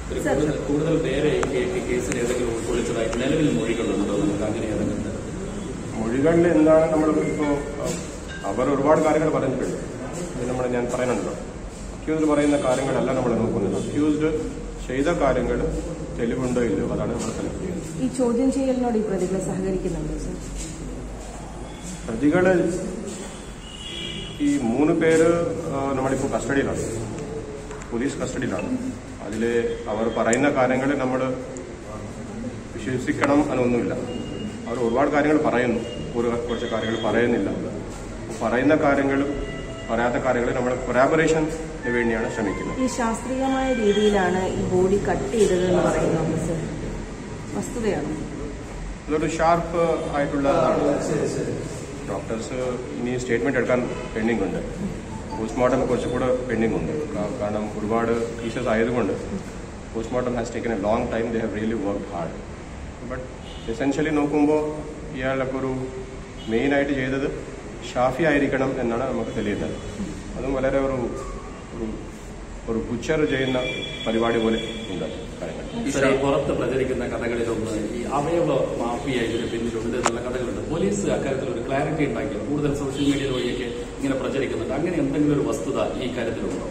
ഒരു കൂടുതൽ കൂടുതൽ പേരെ ഈ കേ- കേസിൽ ഏതെങ്കിലും ഉൾക്കൊള്ളിച്ചതായി നിലവിൽ മൊഴികളുണ്ടോ നമുക്ക് അങ്ങനെ ഏതെങ്കിലും തരത്തിൽ മൊഴികളിൽ എന്താണ് നമ്മൾ ഇപ്പോൾ അവർ ഒരുപാട് കാര്യങ്ങൾ പറഞ്ഞിട്ടുണ്ട് അത് നമ്മൾ ഞാൻ പറയുന്നുണ്ടല്ലോ അക്യൂസ്ഡ് പറയുന്ന കാര്യങ്ങളല്ല നമ്മൾ നോക്കുന്നത് അക്യൂസ്ഡ് ചെയ്ത കാര്യങ്ങൾ തെളിവുണ്ടോ ഇല്ലയോ അതാണ് നമ്മൾ സെലക്ട് ചെയ്യുന്നത് ഈ ചോദ്യം ചെയ്യലിനോട് ഈ പ്രതികൾ സഹകരിക്കുന്നുണ്ടോ സർ പ്രതികൾ ഈ മൂന്ന് പേര് ആ, നമ്മളിപ്പോൾ കസ്റ്റഡിയിലാണ് പോലീസ് കസ്റ്റഡിയിലാണ് അതിൽ അവർ പറയുന്ന കാര്യങ്ങൾ നമ്മൾ വിശ്വസിക്കണം എന്നൊന്നുമില്ല അവർ ഒരുപാട് കാര്യങ്ങൾ പറയുന്നു ഒരു കുറച്ച് കാര്യങ്ങൾ പറയുന്നില്ല പറയുന്ന കാര്യങ്ങളും പറയാത്ത കാര്യങ്ങൾ നമ്മൾ കൊറാബറേഷന് വേണ്ടിയാണ് ശ്രമിക്കുന്നത് ഈ ശാസ്ത്രീയമായ രീതിയിലാണ് ഈ ബോഡി കട്ട് ചെയ്തത് എന്ന് പറയുന്നത് സർ വസ്തുതയാണോ ഇതൊരു ഷാർപ്പ് ആയിട്ടുള്ളതാണ് ഡോക്ടേഴ്സ് ഇനി സ്റ്റേറ്റ്മെന്റ് എടുക്കാൻ പെൻഡിംഗ് ഉണ്ട് പോസ്റ്റ്മോർട്ടം കുറച്ചുകൂടെ പെൻഡിംഗ് ഉണ്ട് കാ- കാരണം ഒരുപാട് കേസസ് ആയതുകൊണ്ട് postmortem has taken a long time they have really work hard but essentially നോക്കുമ്പോൾ ഇയാളൊക്കെ ഒരു മെയിനായിട്ട് ചെയ്തത് ഷാഫി ആയിരിക്കണം എന്നാണ് നമുക്ക് തെളിയുന്നത് അതും വളരെ ഒരു ഒരു ഒരു ബുച്ചർ ചെയ്യുന്ന പരിപാടി പോലെ ഉണ്ട് കാര്യങ്ങൾ സാർ ഈ പുറത്ത് പ്രചരിക്കുന്ന കഥകളിലൊന്ന് ഈ അവയവ മാഫിയ ഇതിന് പിന്നിലുണ്ട് എന്നുള്ള കഥകളുണ്ട് പോലീസ് അക്കാര്യത്തിൽ ഒരു ക്ലാരിറ്റി ഉണ്ടാക്കിയോ കൂടുതൽ സോഷ്യൽ മീഡിയ വഴിയൊക്കെ ഇങ്ങനെ പ്രചരിക്കുന്നുണ്ട് അങ്ങനെ എന്തെങ്കിലും ഒരു വസ്തുത ഈ കാര്യത്തിലുണ്ടോ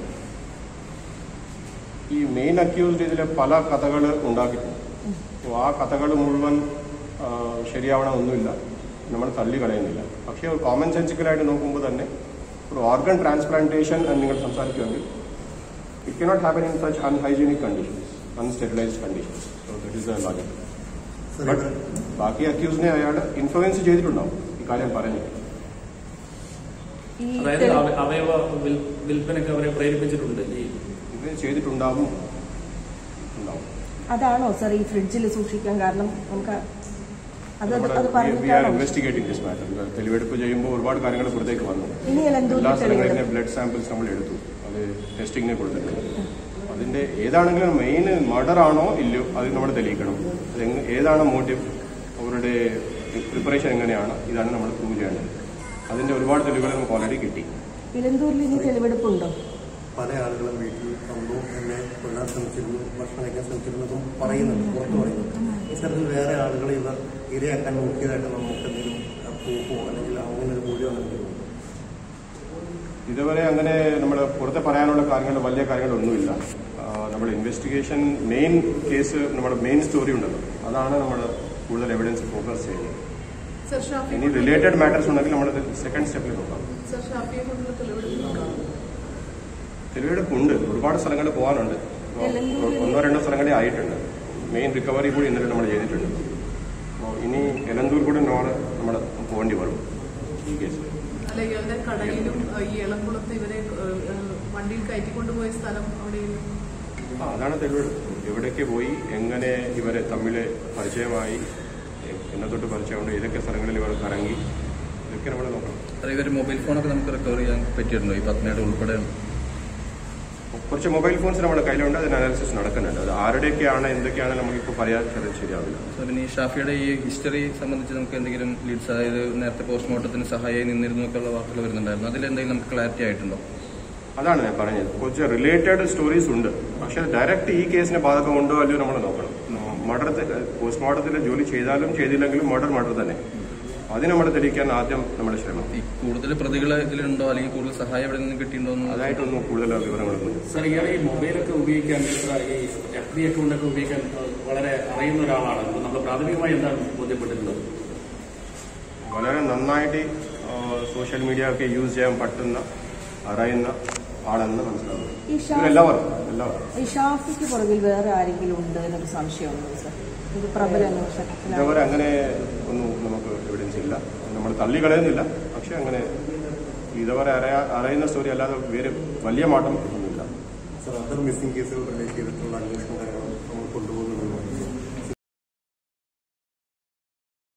ഈ മെയിൻ അക്യൂസ്ഡ് ഇതിൽ പല കഥകൾ ഉണ്ടാക്കിയിട്ടുണ്ട് അപ്പോൾ ആ കഥകൾ മുഴുവൻ ആ, ശരിയാവണമെന്നൊന്നുമില്ല നമ്മൾ തള്ളി കളയുന്നില്ല പക്ഷേ ഒരു കോമൺ സെൻസിക്കലായിട്ട് നോക്കുമ്പോൾ തന്നെ ഒരു ഓർഗൻ ട്രാൻസ്പ്ലാന്റേഷൻ എന്ന് നിങ്ങൾ സംസാരിക്കുമെങ്കിൽ it cannot happen in such unhygienic conditions unsterilised conditions so that is the logic but ബാക്കി അക്യൂസിനെ അയാൾ ഇൻഫ്ലുവൻസ് ചെയ്തിട്ടുണ്ടാവും ഈ കാര്യം പറഞ്ഞിട്ട് ഈ അതായത് തെളി- അവ- അവയവ വിൽ- വിൽപ്പനയ്ക്ക് അവരെ പ്രേരിപ്പിച്ചിട്ടുണ്ട് ഈ ഇത് ചെയ്തിട്ടുണ്ടാവും ഉണ്ടാവും അതാണോ സർ ഈ ഫ്രിഡ്ജിൽ സൂക്ഷിക്കാൻ കാരണം നമുക്ക് അത് അത് അത് വി ആർ പറഞ്ഞിട്ടാണോ ഇൻവെസ്റ്റിഗേറ്റിംഗ് ദിസ് മാറ്റർ തെളിവെടുപ്പ് ചെയ്യുമ്പോൾ ഒരുപാട് കാര്യങ്ങൾ പുറത്തേക്ക് വന്നു ഇനി എന്തൊരു എല്ലാ സ്ഥലങ്ങളിലെ തെളിവുകൾ ബ്ലഡ് സാമ്പിൾസ് നമ്മൾ എടുത്തു അത് ടെസ്റ്റിങ്ങിന് കൊടുത്തിട്ടുണ്ട് അതിന്റെ ഏതാണെങ്കിലും മെയിൻ മർഡർ ആണോ ഇല്ലയോ അത് നമ്മൾ തെളിയിക്കണം അത് എങ് ഏതാണ് മോട്ടീവ് അവരുടെ പ്രിപ്പറേഷൻ എങ്ങനെയാണ് ഇതാണ് നമ്മൾ പ്രൂവ് ചെയ്യേണ്ടത് അതിന്റെ ഒരുപാട് തെളിവുകൾ നമുക്ക് ഓൾറെഡി കിട്ടി ഇലന്തൂരിൽ ഇനി തെളിവെടുപ്പുണ്ടോ പല ആളുകളും വീട്ടിൽ വന്നു എന്നെ കൊല്ലാൻ ശ്രമിച്ചിരുന്നു ഭക്ഷണം കഴിക്കാൻ ശ്രമിച്ചിരുന്നതും പറയുന്നുണ്ട് പുറത്ത് പറയുന്നുണ്ട് ഇത്തരത്തിൽ വേറെ ആളുകളെ ഇവർ ഇരയാക്കാൻ നോക്കിയതായിട്ട് നമുക്ക് എന്തെങ്കിലും പ്രൂഫോ അല്ലെങ്കിൽ അങ്ങനെ ഒരു മൂല്യം എന്തെങ്കിലും ഉണ്ടോ? ഇതുവരെ അങ്ങനെ നമ്മൾ പുറത്ത് പറയാനുള്ള കാര്യങ്ങൾ വലിയ കാര്യങ്ങളൊന്നുമില്ല നമ്മൾ ഇൻവെസ്റ്റിഗേഷൻ മെയിൻ കേസ് നമ്മുടെ മെയിൻ സ്റ്റോറി ഉണ്ടല്ലോ അതാണ് നമ്മൾ കൂടുതൽ എവിഡൻസ് ഫോക്കസ് ചെയ്യുന്നത് സർ ഷാഫി ഇനി റിലേറ്റഡ് മാറ്റേഴ്സ് ഉണ്ടെങ്കിൽ നമ്മൾ സെക്കൻഡ് സ്റ്റെപ്പിൽ നോക്കാം സർ ഷാഫിയെ കൊണ്ടുള്ള തെളിവെടുക്കുന്നുണ്ടോ തെളിവെടുപ്പുണ്ട് ഒരുപാട് സ്ഥലങ്ങളിൽ പോകാനുണ്ട് ഇപ്പോൾ ഒന്നോ രണ്ടോ സ്ഥലങ്ങളിൽ ആയിട്ടുണ്ട് മെയിൻ റിക്കവറി കൂടി ഇന്നലെ നമ്മൾ ചെയ്തിട്ടുണ്ട് അപ്പോൾ ഇനി എലന്തൂർ കൂടി നമ്മൾ നമ്മൾ പോകേണ്ടി വരും ഈ കേസിൽ അല്ല ഇയാളുടെ കടയിലും ഏഹ്, ഈ എളംകുളത്ത് ഇവരെ ഏഹ്, ഏഹ്, വണ്ടിയിൽ കയറ്റിക്കൊണ്ടുപോയ സ്ഥലം അവിടെയും ആ അതാണ് തെളിവെടുപ്പ് എവിടേക്ക് പോയി എങ്ങനെ ഇവരെ തമ്മിൽ പരിചയമായി എ- എന്നെ തൊട്ട് പരിചയമുണ്ട് ഏതൊക്കെ സ്ഥലങ്ങളിൽ ഇവർ കറങ്ങി ഇതൊക്കെ നമ്മൾ നോക്കണം സാർ ഇവർ മൊബൈൽ ഫോണൊക്കെ നമുക്ക് റിക്കവർ ചെയ്യാൻ പറ്റിയിട്ടുണ്ടോ ഈ പത്മയുടെ ഉൾപ്പെടെ കുറച്ച് മൊബൈൽ ഫോൺസ് നമ്മുടെ കയ്യിലുണ്ട് അതിന് അനാലിസിസ് നടക്കുന്നുണ്ട് അത് ആരുടെയൊക്കെയാണ് എന്തൊക്കെയാണ് നമുക്കിപ്പോൾ പറയാൻ ചെറിയ ശരിയാവില്ല സാർ പിന്നെ ഈ ഷാഫിയുടെ ഈ ഹിസ്റ്ററി സംബന്ധിച്ച് നമുക്ക് എന്തെങ്കിലും ലീഡ്സ് അതായത് നേരത്തെ പോസ്റ്റ്മോർട്ടത്തിന് സഹായിയായി നിന്നിരുന്നു എന്നൊക്കെയുള്ള വാർത്തകൾ വരുന്നുണ്ടായിരുന്നു അതിലെന്തെങ്കിലും നമുക്ക് ക്ലാരിറ്റി ആയിട്ടുണ്ടോ അതാണ് ഞാൻ പറഞ്ഞത് കുറച്ച് റിലേറ്റഡ് സ്റ്റോറീസ് ഉണ്ട് പക്ഷെ ഡയറക്റ്റ് ഈ കേസിന് ബാധകമുണ്ടോ അല്ലയോ നമ്മൾ നോക്കണം മർഡർ പോസ്റ്റ്മോർട്ടത്തിൽ ജോലി ചെയ്താലും ചെയ്തില്ലെങ്കിലും മർഡർ മർഡർ തന്നെ അത് നമ്മൾ തെളിയിക്കാൻ ആദ്യം നമ്മൾ ശ്രമം ഈ കൂടുതൽ പ്രതികൾ ഇതിലുണ്ടോ അല്ലെങ്കിൽ കൂടുതൽ സഹായം എവിടെ നിന്ന് കിട്ടിയിട്ടുണ്ടോ എന്ന് അതായിട്ടൊന്നും കൂടുതൽ വിവരങ്ങളൊന്നും സാർ ഇയാൾ ഈ മൊബൈലൊക്കെ ഉപയോഗിക്കാൻ ഇത്ര ഈ എഫ് ബി അക്കൗണ്ടൊക്കെ ഉപയോഗിക്കാൻ ഏഹ്, വളരെ അറിയുന്ന ഒരാളാണ് അപ്പോൾ നമ്മൾ പ്രാഥമികമായി എന്താണ് ബോധ്യപ്പെട്ടിട്ടുള്ളത് വളരെ നന്നായിട്ട് സോഷ്യൽ മീഡിയ ഒക്കെ യൂസ് ചെയ്യാൻ പറ്റുന്ന അറിയുന്ന ആളെന്ന് മനസ്സിലാവുന്നു ഈ ഷാ- എല്ലാവർക്കും എല്ലാവർക്കും ഈ ഷാഫിക്ക് പുറകിൽ വേറെ ആരെങ്കിലും ഉണ്ട് എന്നൊരു സംശയമുണ്ടോ സർ ഇത് പ്രബല അന്വേഷണത്തിനാണ് ഇതേവരെ അങ്ങനെ ഒന്നും നമുക്ക് എവിഡൻസ് ഇല്ല നമ്മൾ തള്ളി കളയുന്നില്ല പക്ഷെ അങ്ങനെ ഇതുവരെ അറിയാ അറിയുന്ന സ്റ്റോറി അല്ലാതെ വേറെ വലിയ മാറ്റം ഒന്നുമില്ല സർ അതർ മിസ്സിംഗ് കേസുകൾ റിലേറ്റ് ചെയ്തിട്ടുള്ള അന്വേഷണം കാര്യങ്ങളും